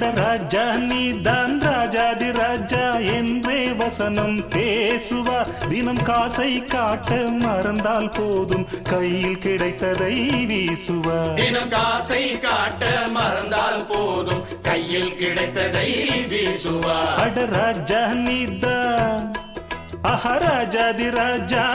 அட ராஜா நீ தான் ராஜாதி ராஜா என்றே வசனம் பேசுவா தினம் காசை காட்ட மறந்தால் போதும் கையில் கிடைத்ததை வீசுவா தினம் காசை காட்ட மறந்தால் போதும் கையில் கிடைத்ததை வீசுவார் அட ராஜா நீ தான் ஆஹா ராஜாதி ராஜா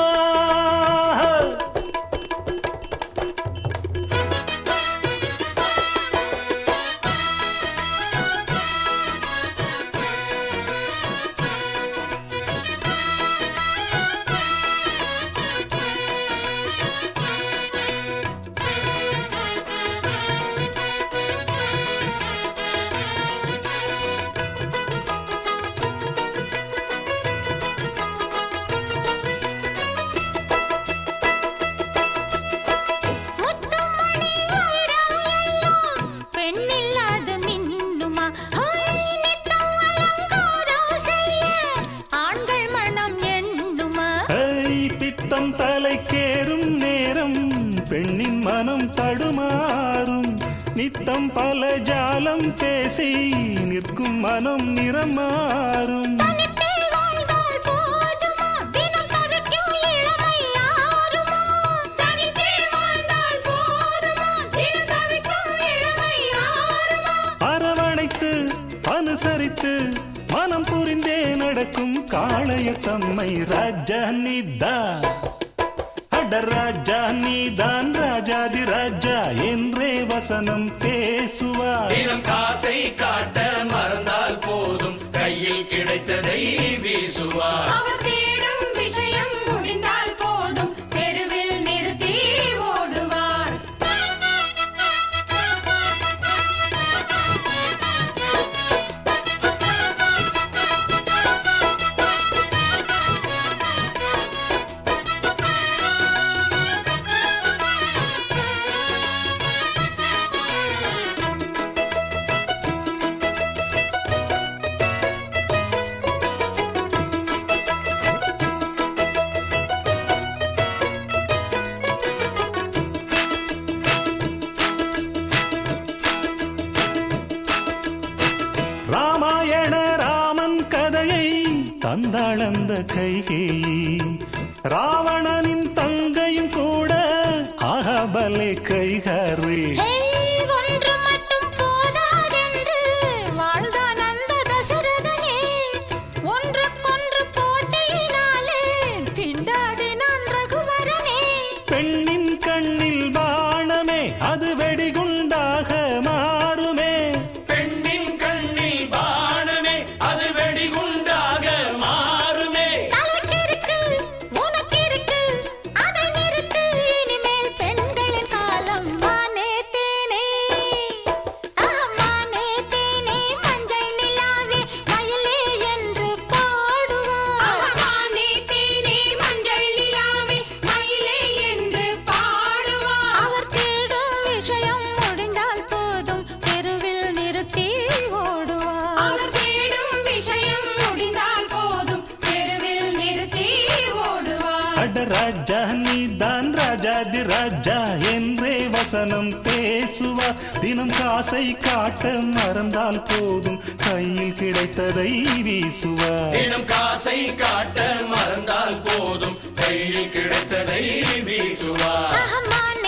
முத்துமணி வைரம் எல்லாம் பெண்ணில்லாத மின்னுமா ஹோய், நித்தம் அலங்காரம் செய்ய ஆண்கள் மனம் எண்ணுமா ஐ, பித்தம் தலைக்கேறும் நேரம் பெண்ணின் மனம் தடுமாறும் நித்தம் பல ஜாலம் பேசி நிற்கும் மனம் நிறமாறும் தனித்தே வாழ்ந்தால் போதுமா தினம் தவிக்கும் இளமை யாருமா தனித்தே வாழ்ந்தால் போதுமா தினம் தவிக்கும் இளமை யாருமா அரவணைத்து அனுசரித்து மனம் புரிந்தே நடக்கும் காளைய தம்மை ராஜா நீதா அட ராஜா நீதான் ராஜாதி ராஜா என்றே வசனம் பேசுவார் தினம் காசை காட்ட மறந்தால் போதும் கையில் கிடைத்ததை வீசுவார் அவர் தேடும் விஷயம் முடிந்தால் போதும் தெருவில் நிறுத்தி ஓடுவார் ராமாயண ராமன் கதையை தந்தாளந்த கைகேயி ராவணனின் தங்கையும் கூட அகபலே கைகாரே ஹேய், ஒன்று மட்டும் போதாதென்று வாழ்ந்தான் அந்த தசரதனே. ஒன்றுக்கொன்று போட்டியினாலே திண்டாடினான் ரகுவரனே. பெண்ணின் கண்ணில் பாணமே அது வெடிகுண்டாக மாறுமே பெண்ணின் கண்ணில் பானமே அது வெடிகுண்டாக மாறுமே தனக்கிருக்கு, உனக்கிருக்கு, அதை நிறுத்து, இனிமேல் பெண்களின் காலம் மானே தேனே. ஆஹா, மானே தேனே, மஞ்சள் நிலாவே, மயிலே என்று பாடுவார். அவர் தேடும் விஷயம் முடிந்தால் போதும் தெருவில் நிறுத்தி ஓடுவார் அவர் தேடும் விஷயம் முடிந்தால் போதும் தெருவில் நிறுத்தி ஓடுவார் அட ராஜா நீதான் ராஜாதி ராஜா என்றே வசனம் பேசுவா தினம் காசை காட்ட மறந்தால் போதும் கையில் கிடைத்ததை வீசுவா தினம் காசை காட்ட மறந்தால் போதும் கையில் கிடைத்ததை வீசுவார் ஆஹா, மானே